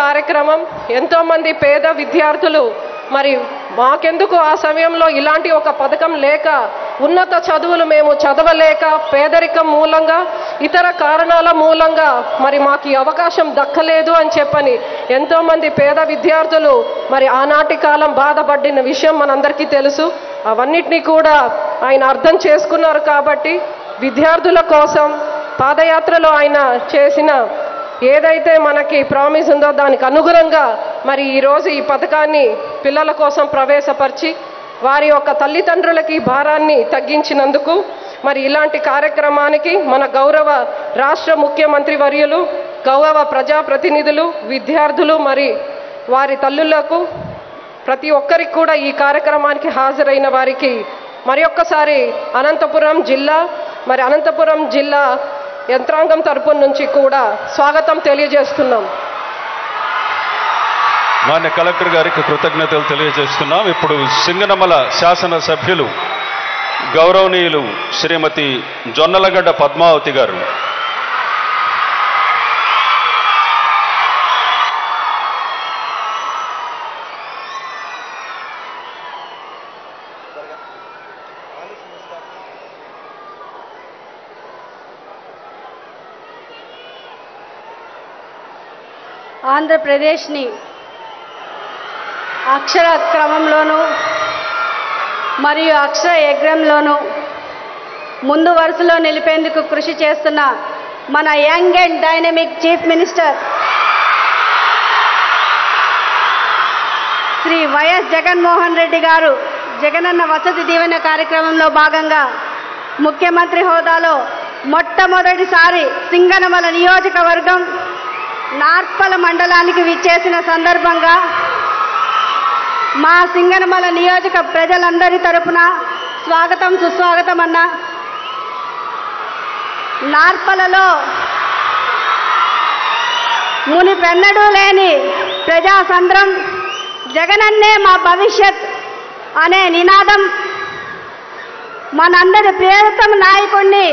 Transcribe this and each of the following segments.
కార్యక్రమం ఎంతోమంది పేద విద్యార్థులు మరి మాకెందుకు ఆ సమయంలో ఇలాంటి ఒక పథకం లేక ఉన్నత చదువులు మేము చదవలేక పేదరికం మూలంగా ఇతర కారణాల మూలంగా మరి మాకు ఈ అవకాశం దక్కలేదు అని చెప్పని ఎంతోమంది పేద విద్యార్థులు మరి ఆనాటి కాలం బాధపడిన విషయం మనందరికీ తెలుసు అవన్నిటినీ కూడా ఆయన అర్థం చేసుకున్నారు కాబట్టి విద్యార్థుల కోసం పాదయాత్రలో ఆయన చేసిన ఏదైతే మనకి ప్రామిస్ ఉందో దానికి అనుగుణంగా మరి ఈరోజు ఈ పథకాన్ని పిల్లల కోసం ప్రవేశపరిచి వారి యొక్క తల్లిదండ్రులకి భారాన్ని తగ్గించినందుకు మరి ఇలాంటి కార్యక్రమానికి మన గౌరవ రాష్ట్ర ముఖ్యమంత్రి వర్యులు గౌరవ ప్రజాప్రతినిధులు విద్యార్థులు మరి వారి తల్లులకు ప్రతి ఒక్కరికి కూడా ఈ కార్యక్రమానికి హాజరైన వారికి మరి ఒక్కసారి అనంతపురం జిల్లా మరి అనంతపురం జిల్లా యంత్రాంగం తరపు నుంచి కూడా స్వాగతం తెలియజేస్తున్నాం మాన్య కలెక్టర్ గారికి కృతజ్ఞతలు తెలియజేస్తున్నాం ఇప్పుడు సింగనమల శాసనసభ్యులు గౌరవనీయులు శ్రీమతి జొన్నలగడ్డ పద్మావతి గారు ఆంధ్రప్రదేశ్ని అక్షర క్రమంలోనూ మరియు అక్షర యజ్ఞంలోనూ ముందు వరుసలో నిలిపేందుకు కృషి చేస్తున్న మన young and dynamic chief minister Shri YS Jaganmohan Reddy గారు జగనన్న వసతి దీవెన కార్యక్రమంలో భాగంగా ముఖ్యమంత్రి హోదాలో మొట్టమొదటిసారి సింగనమల నియోజకవర్గం నార్పల మండలానికి విచ్చేసిన సందర్భంగా మా సింగనమల నియోజక ప్రజలందరి తరపున స్వాగతం సుస్వాగతం అన్న నార్పలలో మునిపెన్నడూ లేని ప్రజాసంద్రం జగనన్నే మా భవిష్యత్ అనే నినాదం మనందరి ప్రియతమ నాయకుణ్ణి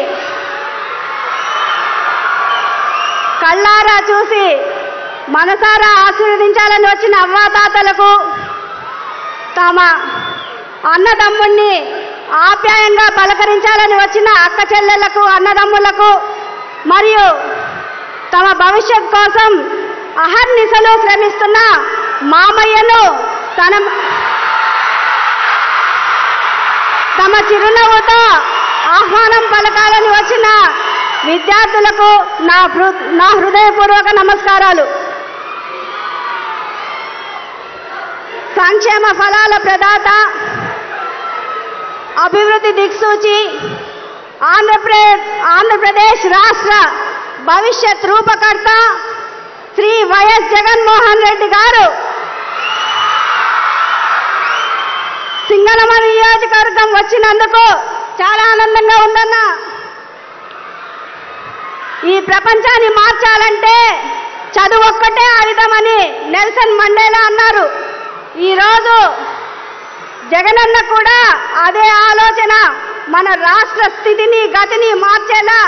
కళ్ళారా చూసి మనసారా ఆశీర్వదించాలని వచ్చిన అవ్వాతాతలకు తమ అన్నదమ్ముణ్ణి ఆప్యాయంగా పలకరించాలని వచ్చిన అక్క చెల్లెళ్లకు అన్నదమ్ములకు మరియు తమ భవిష్యత్ కోసం అహర్నిశలు శ్రమిస్తున్న మామయ్యను తన తమ చిరునవ్వుతో ఆహ్వానం పలకాలని వచ్చిన విద్యార్థులకు నా హృ నా హృదయపూర్వక నమస్కారాలు సంక్షేమ ఫలాల ప్రదాత అభివృద్ధి దిక్సూచి ఆంధ్రప్రదేశ్ ఆంధ్రప్రదేశ్ రాష్ట్ర భవిష్యత్ రూపకర్త శ్రీ వైఎస్ జగన్మోహన్ రెడ్డి గారు సింగనమ నియోజకవర్గం వచ్చినందుకు చాలా ఆనందంగా ఉందన్నా ఈ ప్రపంచాన్ని మార్చాలంటే చదువు ఒక్కటే ఆయుధమని నెల్సన్ మండేలా అన్నారు ఈరోజు జగనన్న కూడా అదే ఆలోచన మన రాష్ట్ర స్థితిని గతిని మార్చేలా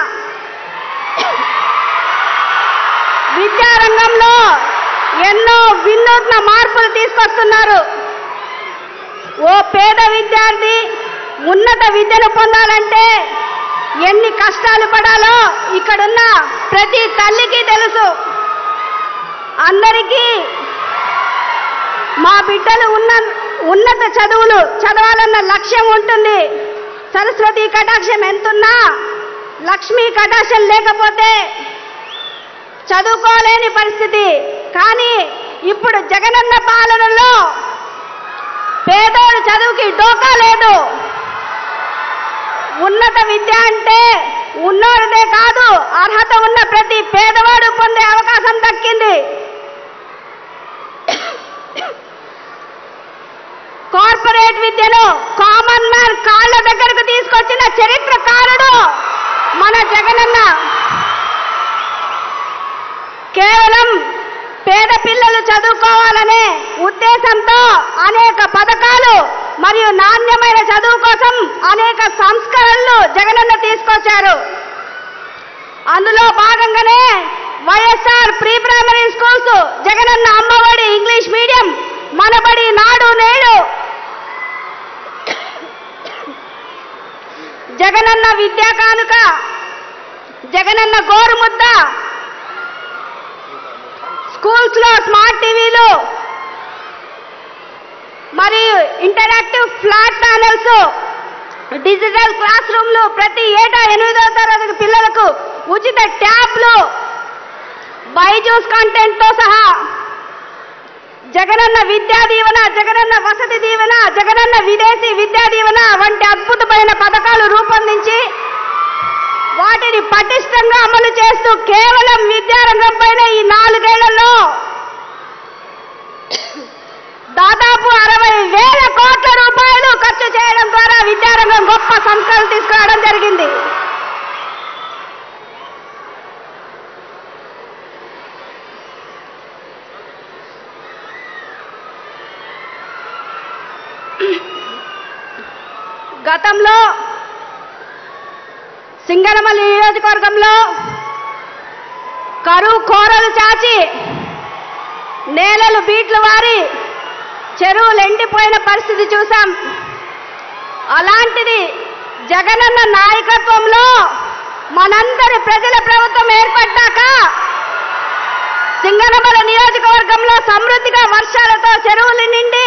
విద్యారంగంలో ఎన్నో వినూత్న మార్పులు తీసుకొస్తున్నారు ఓ పేద విద్యార్థి ఉన్నత విద్యను పొందాలంటే ఎన్ని కష్టాలు పడాలో ఇక్కడున్న ప్రతి తల్లికి తెలుసు అందరికీ మా బిడ్డలు ఉన్న ఉన్నత చదువులు చదవాలన్న లక్ష్యం ఉంటుంది సరస్వతి కటాక్షం ఎంతున్నా లక్ష్మీ కటాక్షం లేకపోతే చదువుకోలేని పరిస్థితి కానీ ఇప్పుడు జగనన్న పాలనలో పేదోడు చదువుకి డోకా లేదు ఉన్నత విద్య అంటే ఉన్నోడిదే కాదు అర్హత ఉన్న ప్రతి పేదవాడు పొందే అవకాశం దక్కింది కార్పొరేట్ విద్యను కామన్ మ్యాన్ కాళ్ళ దగ్గరకు తీసుకొచ్చిన చరిత్రకారుడు మన జగనన్న కేవలం పేద పిల్లలు చదువుకోవాలనే ఉద్దేశంతో అనేక పథకాలు మరియు నాణ్యమైన చదువు కోసం అనేక సంస్కరణలు జగనన్న తీసుకొచ్చారు అందులో భాగంగానే YSR pre primary school schools Jagananna Ammavodi English medium Manabadi Nadu Nedu Jagananna Vidya Kanuka Jagananna Gorumudda schools లో స్మార్ట్ టీవీలు మరియు interactive flat panels digital class రూమ్లు ప్రతి ఏటా ఎనిమిదవ తరగతి పిల్లలకు ఉచిత ట్యాబ్లు బైజూస్ కంటెంట్ తో సహా జగనన్న విద్యా దీవెన జగనన్న వసతి దీవెన జగనన్న విదేశీ విద్యా దీవెన వంటి అద్భుతమైన పథకాలు రూపొందించి వాటిని పటిష్టంగా అమలు చేస్తూ కేవలం విద్యారంగం పైన ఈ నాలుగేళ్లలో దాదాపు అరవై వేల కోట్ల రూపాయలు ఖర్చు చేయడం ద్వారా విద్యారంగం గొప్ప సంస్కరణ తీసుకురావడం జరిగింది గతంలో సింగనమల్లి నియోజకవర్గంలో కరువు కోరలు చాచి నేలలు బీట్లు వారి చెరువులు ఎండిపోయిన పరిస్థితి చూసాం అలాంటిది జగనన్న నాయకత్వంలో మనందరి ప్రజల ప్రభుత్వం ఏర్పడ్డాక సింగనమల నియోజకవర్గంలో సమృద్ధిగా వర్షాలతో చెరువులు నిండి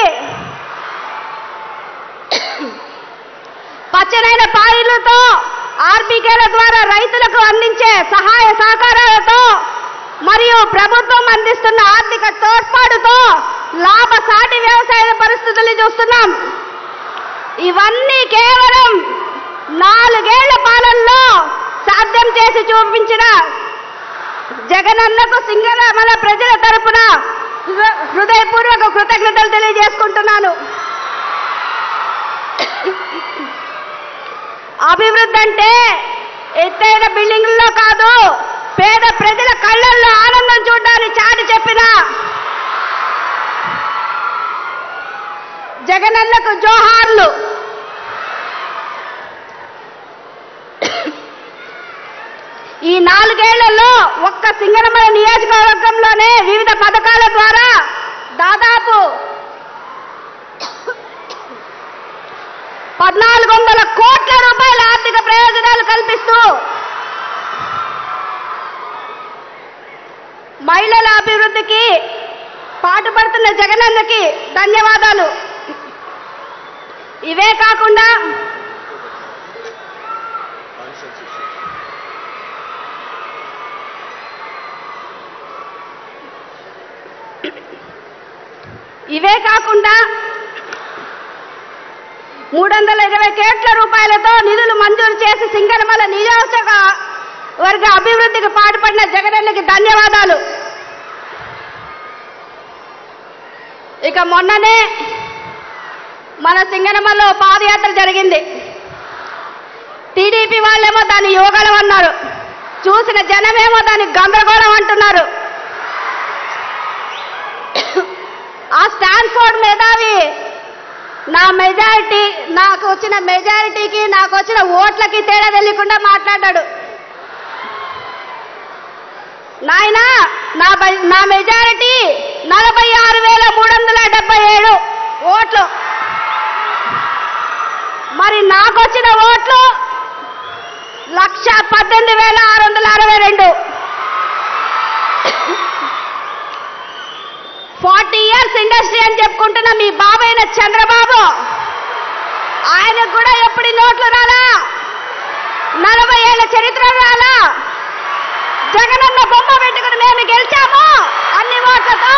పచ్చనైన పాయిలతో ఆర్బీకేల ద్వారా రైతులకు అందించే సహాయ సహకారాలతో మరియు ప్రభుత్వం అందిస్తున్న ఆర్థిక తోడ్పాటుతో లాభసాటి వ్యవసాయ పరిస్థితుల్ని చూస్తున్నాం ఇవన్నీ కేవలం నాలుగేళ్ల పాలనలో సాధ్యం చేసి చూపించిన జగనన్నకు సింగరామల ప్రజల తరపున హృ- హృదయపూర్వక కృతజ్ఞతలు తెలియజేసుకుంటున్నాను అభివృద్ధి అంటే ఎత్తైన బిల్డింగుల్లో కాదు పేద ప్రజల కళ్ళల్లో ఆనందం చూడడానికి చాటి చెప్పిన జగనన్నకు జోహార్లు ఈ నాలుగేళ్లలో ఒక్క సింగనమల నియోజకవర్గంలోనే వివిధ పథకాల ద్వారా దాదాపు పద్నాలుగు వందల కోట్ల రూపాయల ఆర్థిక ప్రయోజనాలు కల్పిస్తూ మహిళల అభివృద్ధికి పాటుపడుతున్న జగనన్నకి ధన్యవాదాలు ఇవే కాకుండా ఇవే కాకుండా మూడు వందల ఇరవై కోట్ల రూపాయలతో నిధులు మంజూరు చేసి సింగనమల నియోజక వర్గ అభివృద్ధికి పాటుపడిన జగనన్నకి ధన్యవాదాలు ఇక మొన్ననే మన సింగనమలో పాదయాత్ర జరిగింది టీడీపీ వాళ్ళేమో దాన్ని యోగాలం అన్నారు చూసిన జనమేమో దాన్ని గందరగోళం అంటున్నారు ఆ స్టాన్ఫోర్డ్ మేధావి నా మెజారిటీ నాకు వచ్చిన మెజారిటీకి నాకు వచ్చిన ఓట్లకి తేడా తెలియకుండా మాట్లాడాడు నాయన నా బై- నా మెజారిటీ నలభై ఆరు వేల మూడు వందల డెబ్బై ఏడు ఓట్లు మరి నాకు వచ్చిన ఓట్లు లక్ష పద్దెనిమిది వేల ఆరు వందల అరవై రెండు ఫార్టీ ఇయర్స్ ఇండస్ట్రీ అని చెప్పుకుంటున్న మీ బాబైన చంద్రబాబు ఆయనకు కూడా ఎప్పుడు ఈ నోట్లు రాలా నలభై ఏళ్ళ చరిత్ర రాలా జగనన్న బొమ్మ పెట్టుకుని మేము గెలిచాము అన్ని ఓట్లతో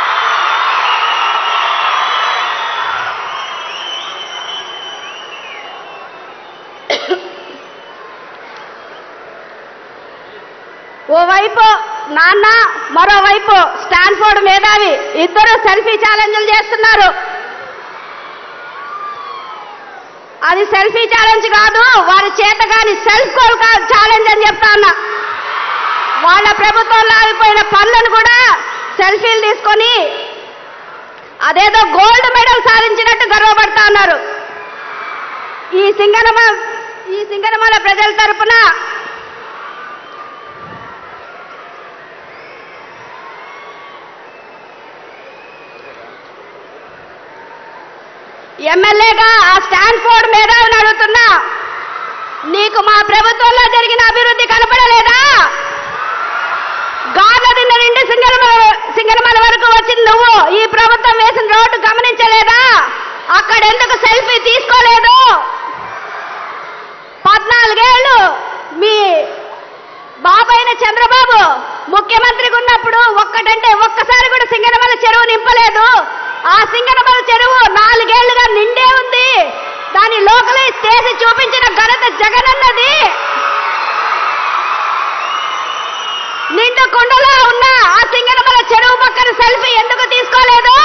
ఓవైపు నాన్న మరోవైపు స్టాన్ఫోర్డ్ మేధావి ఇద్దరు సెల్ఫీ ఛాలెంజ్లు చేస్తున్నారు అది సెల్ఫీ ఛాలెంజ్ కాదు వారి చేత కాని సెల్ఫ్ గోల్ ఛాలెంజ్ అని చెప్తా ఉన్నా వాళ్ళ ప్రభుత్వంలో ఆగిపోయిన పనులను కూడా సెల్ఫీలు తీసుకొని అదేదో గోల్డ్ మెడల్ సాధించినట్టు గర్వపడతా ఉన్నారు ఈ సింగనమ ఈ సింగనమల ప్రజల తరపున ఎమ్మెల్యేగా ఆ స్టాన్ఫోర్డ్ మేధావిని అడుగుతున్నా నీకు మా ప్రభుత్వంలో జరిగిన అభివృద్ధి కనపడలేదా గార్లదిన్న నుండి సింగనమల సింగనమల వరకు వచ్చింది నువ్వు ఈ ప్రభుత్వం వేసిన రోడ్డు గమనించలేదా అక్కడ ఎందుకు సెల్ఫీ తీసుకోలేదు పద్నాలుగేళ్ళు మీ బాబైన చంద్రబాబు ముఖ్యమంత్రిగా ఉన్నప్పుడు ఒక్కటంటే ఒక్కసారి కూడా సింగనమల చెరువు నింపలేదు ఆ సింగనమల చెరువు నాలుగేళ్లుగా నిండే ఉంది దాని లోకలైజ్ చేసి చూపించిన ఘనత జగనన్నది నిండు కుండలో ఉన్న ఆ సింగనమల చెరువు పక్కన సెల్ఫీ ఎందుకు తీసుకోలేదు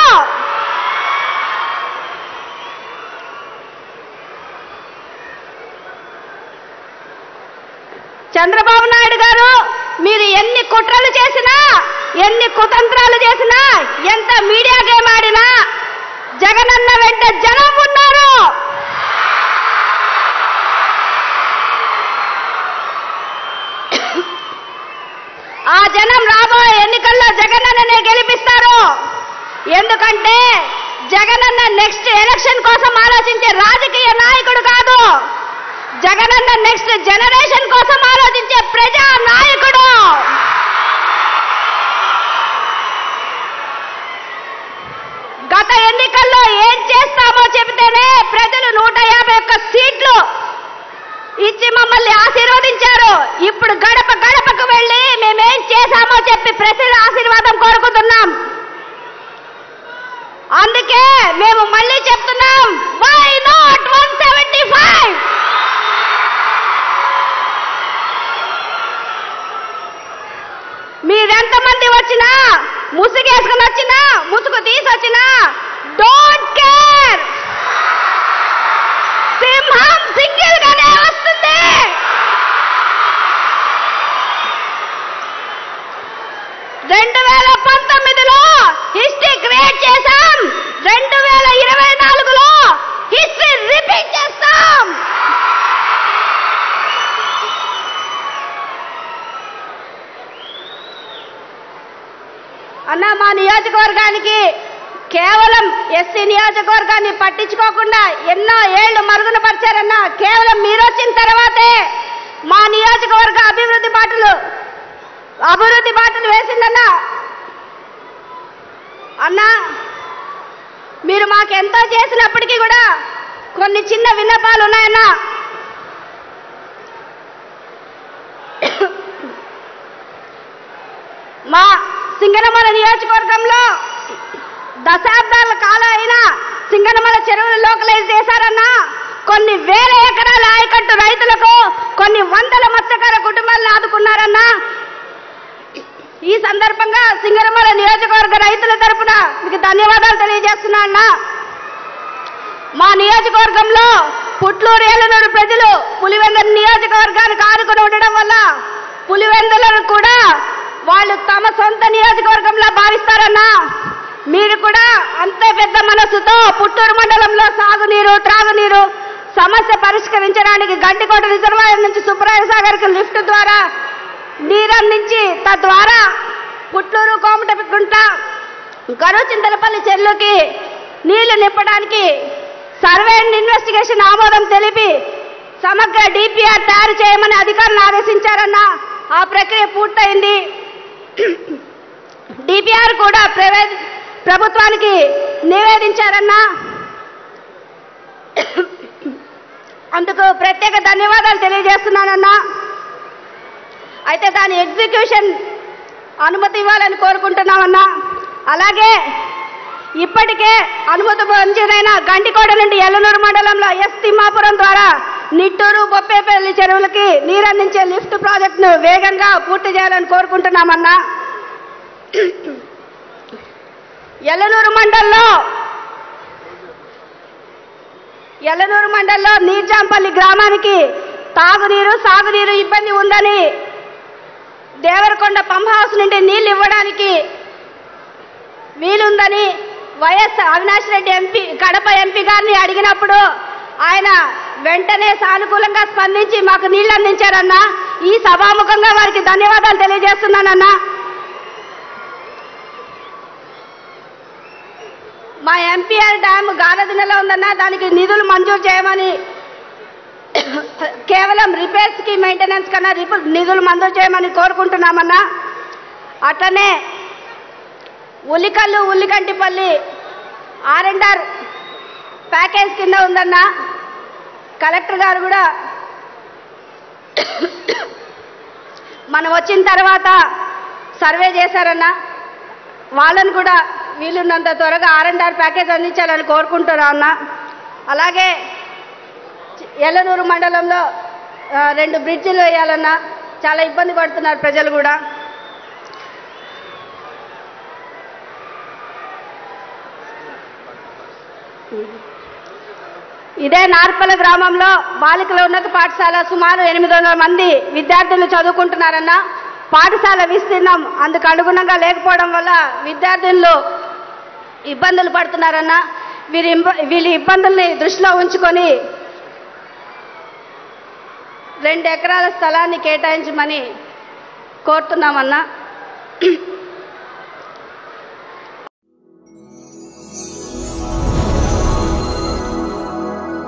చంద్రబాబు నాయుడు గారు మీరు ఎన్ని కుట్రలు చేసినా ఎన్ని కుతంత్రాలు చేసినా ఎంత మీడియా గేమ్ ఆడినా జగనన్న వెంట జనం ఉన్నారు ఆ జనం రాబోయే ఎన్నికల్లో జగనన్ననే గెలిపిస్తారు ఎందుకంటే జగనన్న నెక్స్ట్ ఎలక్షన్ కోసం ఆలోచించే రాజకీయ నాయకుడు కాదు జగనన్న నెక్స్ట్ జనరేషన్ కోసం ఆలోచించే ప్రజా నాయకుడు గత ఎన్నికల్లో ఏం చేస్తామో చెబితేనే ప్రజలు నూట యాభై ఒక్క సీట్లు ఇచ్చి మమ్మల్ని ఆశీర్వదించారు ఇప్పుడు గడప గడపకు వెళ్ళి మేమేం చేశామో చెప్పి ప్రజల ఆశీర్వాదం కోరుకుంటున్నాం అందుకే మేము మళ్ళీ చెప్తున్నాం why not one seventy five మీరెంతమంది వచ్చినా ముసుగేసుకుని వచ్చినా ముసుగు తీసి వచ్చినా డోంట్ కేర్ సింహం సింగిల్ గానే వస్తుంది రెండు వేల పంతొమ్మిదిలో హిస్టరీ క్రియేట్ చేశాం రెండు వేల ఇరవై నాలుగులో హిస్టరీ రిపీట్ చేస్తాం అన్న మా నియోజకవర్గానికి కేవలం ఎస్సీ నియోజకవర్గాన్ని పట్టించుకోకుండా ఎన్నో ఏళ్లు మరుగున పరిచారన్న కేవలం మీరు వచ్చిన తర్వాతే మా నియోజకవర్గ అభివృద్ధి బాటలు అభివృద్ధి బాటలు వేసిందన్న అన్నా మీరు మాకెంతో చేసినప్పటికీ కూడా కొన్ని చిన్న విన్నపాలు ఉన్నాయన్నా మా సింగనమల నియోజకవర్గంలో దశాబ్దాల కాలం అయినా సింగనమల చెరువులు లోకలైజ్ చేశారన్నా కొన్ని వేల ఎకరాల ఆయకట్టు రైతులకు కొన్ని వందల మత్స్యకార కుటుంబాలను ఆదుకున్నారన్నా ఈ సందర్భంగా సింగనమల నియోజకవర్గ రైతుల తరపున మీకు ధన్యవాదాలు తెలియజేస్తున్నా అన్నా మా నియోజకవర్గంలో పుట్లూరు ఏలనూరు ప్రజలు పులివెందల నియోజకవర్గానికి ఆదుకుని ఉండడం వల్ల పులివెందులను కూడా వాళ్ళు తమ సొంత నియోజకవర్గంలో భావిస్తారన్నా మీరు కూడా అంతే పెద్ద మనసుతో పుట్టూరు మండలంలో సాగునీరు త్రాగునీరు సమస్య పరిష్కరించడానికి గండికోట రిజర్వాయర్ నుంచి సుబ్రాయ సాగర్కి లిఫ్ట్ ద్వారా నీరు అందించి తద్వారా పుట్లూరు కోమటగుంట గరువు చింతలపల్లి చెరువుకి నీళ్లు నింపడానికి సర్వే అండ్ ఇన్వెస్టిగేషన్ ఆమోదం తెలిపి సమగ్ర డిపిఆర్ తయారు చేయమని అధికారులు ఆదేశించారన్న ఆ ప్రక్రియ పూర్తయింది డిపిఆర్ కూడా ప్రవే ప్రభుత్వానికి నివేదించారన్నా అందుకు ప్రత్యేక ధన్యవాదాలు తెలియజేస్తున్నానన్నా అయితే దాని ఎగ్జిక్యూషన్ అనుమతి ఇవ్వాలని కోరుకుంటున్నామన్నా అలాగే ఇప్పటికే అనుమతి మంజూరైన గంటికోట నుండి ఎల్లనూరు మండలంలో ఎస్ తిమ్మాపురం ద్వారా నిట్టూరు బొప్పేపల్లి చెరువులకి నీరందించే లిఫ్ట్ ప్రాజెక్టును వేగంగా పూర్తి చేయాలని కోరుకుంటున్నామన్నా ఎల్లనూరు మండలంలో ఎల్లనూరు మండలంలో నీర్జాంపల్లి గ్రామానికి తాగునీరు సాగునీరు ఇబ్బంది ఉందని దేవరకొండ పంప్ హౌస్ నుండి నీళ్లు ఇవ్వడానికి వీలుందని YS Avinash Reddy MP Kadapa MP గారిని అడిగినప్పుడు ఆయన వెంటనే సానుకూలంగా స్పందించి మాకు నీళ్లు అందించారన్నా ఈ సభాముఖంగా వారికి ధన్యవాదాలు తెలియజేస్తున్నానన్నా మా ఎంపీఆర్ డ్యామ్ గారదినలో ఉందన్నా దానికి నిధులు మంజూరు చేయమని కేవలం రిపేర్స్ కి మెయింటెనెన్స్ కన్నా రిప- నిధులు మంజూరు చేయమని కోరుకుంటున్నామన్నా అట్లనే Ullikallu Ullikantipalli R and R package కింద ఉందన్నా కలెక్టర్ గారు కూడా మనం వచ్చిన తర్వాత సర్వే చేశారన్నా వాళ్ళని కూడా వీలున్నంత త్వరగా ఆర్ అండ్ ఆర్ ప్యాకేజ్ అందించాలని కోరుకుంటున్నా అన్న అలాగే ఎల్లనూరు మండలంలో ఆ, రెండు బ్రిడ్జిలు వేయాలన్నా చాలా ఇబ్బంది పడుతున్నారు ప్రజలు కూడా ఇదే నార్పల గ్రామంలో బాలికల ఉన్నత పాఠశాల సుమారు ఎనిమిది వందల మంది విద్యార్థులు చదువుకుంటున్నారన్న పాఠశాల విస్తీర్ణం అందుకు అనుగుణంగా లేకపోవడం వల్ల విద్యార్థులు ఇబ్బందులు పడుతున్నారన్న వీరి ఇంబ- వీళ్ళ ఇబ్బందుల్ని దృష్టిలో ఉంచుకొని రెండు ఎకరాల స్థలాన్ని కేటాయించమని కోరుతున్నామన్నా